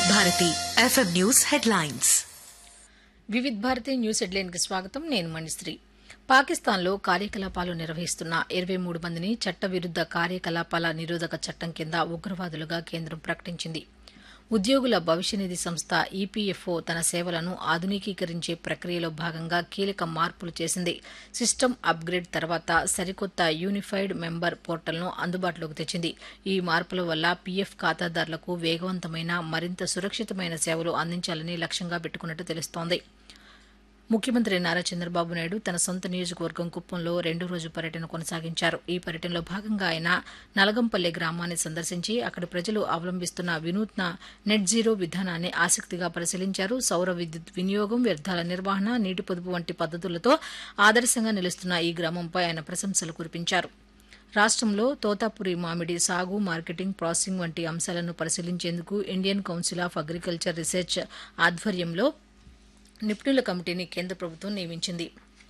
Vividh Bharati FM news headlines Vividh Bharati news హెడ్లైన్కి స్వాగతం నేను మణిశ్రీ పాకిస్తాన్లో కార్యకలాపాలు నిర్వహిస్తున్న ఇరవై మూడు మందిని చట్టవిరుద్ద కార్యకలాపాల నిరోధక చట్టం కింద ఉగ్రవాదులుగా కేంద్రం ప్రకటించింది ఉద్యోగుల భవిష్య నిధి సంస్థ ఈపీఎఫ్ఓ తన సేవలను ఆధునికీకరించే ప్రక్రియలో భాగంగా కీలక మార్పులు చేసింది సిస్టమ్ అప్గ్రేడ్ తర్వాత సరికొత్త యూనిఫైడ్ మెంబర్ పోర్టల్ను అందుబాటులోకి తెచ్చింది ఈ మార్పుల వల్ల పీఎఫ్ ఖాతాదారులకు వేగవంతమైన మరింత సురక్షితమైన సేవలు అందించాలని లక్ష్యంగా పెట్టుకున్నట్టు తెలుస్తోంది ముఖ్యమంత్రి నారా చంద్రబాబు నాయుడు తన సొంత నియోజకవర్గం కుప్పంలో రెండో రోజు పర్యటన కొనసాగించారు ఈ పర్యటనలో భాగంగా ఆయన నలగంపల్లె గ్రామాన్ని సందర్శించి అక్కడి ప్రజలు అవలంబిస్తున్న వినూత్న నెట్ జీరో విధానాన్ని ఆసక్తిగా పరిశీలించారు సౌర విద్యుత్ వినియోగం వ్యర్థాల నిర్వహణ నీటి పొదుపు వంటి పద్దతులతో ఆదర్శంగా నిలుస్తున్న ఈ గ్రామంపై ఆయన ప్రశంసలు కురిపించారు రాష్ట్రంలో తోతాపురి మామిడి సాగు మార్కెటింగ్ ప్రాసెసింగ్ వంటి అంశాలను పరిశీలించేందుకు Indian council of agriculture research ఆధ్వర్యంలో నిపుణుల కమిటీని కేంద్ర ప్రభుత్వం నియమించింది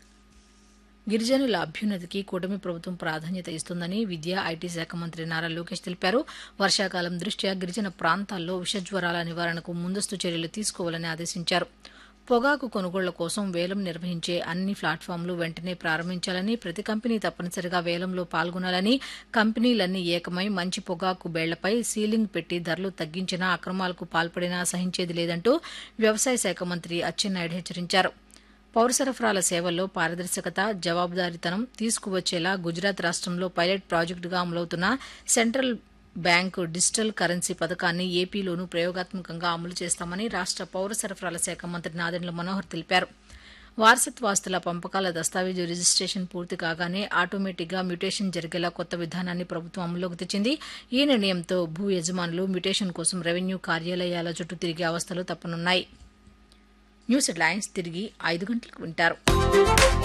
గిరిజనుల అభ్యున్నతికి కూటమి ప్రభుత్వం ప్రాధాన్యత ఇస్తుందని విద్యా ఐటీ శాఖ మంత్రి నారా లోకేష్ తెలిపారు వర్షాకాలం దృష్ట్యా గిరిజన ప్రాంతాల్లో విషజ్వరాల నివారణకు ముందస్తు చర్యలు తీసుకోవాలని ఆదేశించారు పొగాకు కొనుగోళ్ల కోసం వేలం నిర్వహించే అన్ని ప్లాట్ఫామ్లు వెంటనే ప్రారంభించాలని ప్రతి కంపెనీ తప్పనిసరిగా వేలంలో పాల్గొనాలని కంపెనీలన్నీ ఏకమై మంచి పొగాకు బేళ్లపై సీలింగ్ పెట్టి ధరలు తగ్గించినా అక్రమాలకు పాల్పడినా సహించేది లేదంటూ వ్యవసాయ శాఖ మంత్రి అచ్చెన్నాయుడు హెచ్చరించారు పౌర సరఫరాల సేవల్లో పారదర్శకత జవాబుదారీతనం తీసుకువచ్చేలా గుజరాత్ రాష్ట్రంలో పైలట్ ప్రాజెక్టుగా అమలవుతున్న సెంట్రల్ బ్యాంకు డిజిటల్ కరెన్సీ పథకాన్ని ఏపీలోనూ ప్రయోగాత్మకంగా అమలు చేస్తామని రాష్ట పౌర సరఫరాల శాఖ మంత్రి నాదెండ్ల మనోహర్ తెలిపారు వారసత్వాస్తుల పంపకాల దస్తావేజు రిజిస్ట్రేషన్ పూర్తి కాగానే ఆటోమేటిక్గా మ్యూటేషన్ జరిగేలా కొత్త విధానాన్ని ప్రభుత్వం అమల్లోకి తెచ్చింది ఈ నిర్ణయంతో భూ యజమానులు మ్యూటేషన్ కోసం రెవెన్యూ కార్యాలయాల చుట్టూ తిరిగే అవస్థలు తప్పనున్నాయి న్యూస్ హెడ్లైన్స్ తిరిగి ఐదు గంటలకు వింటారు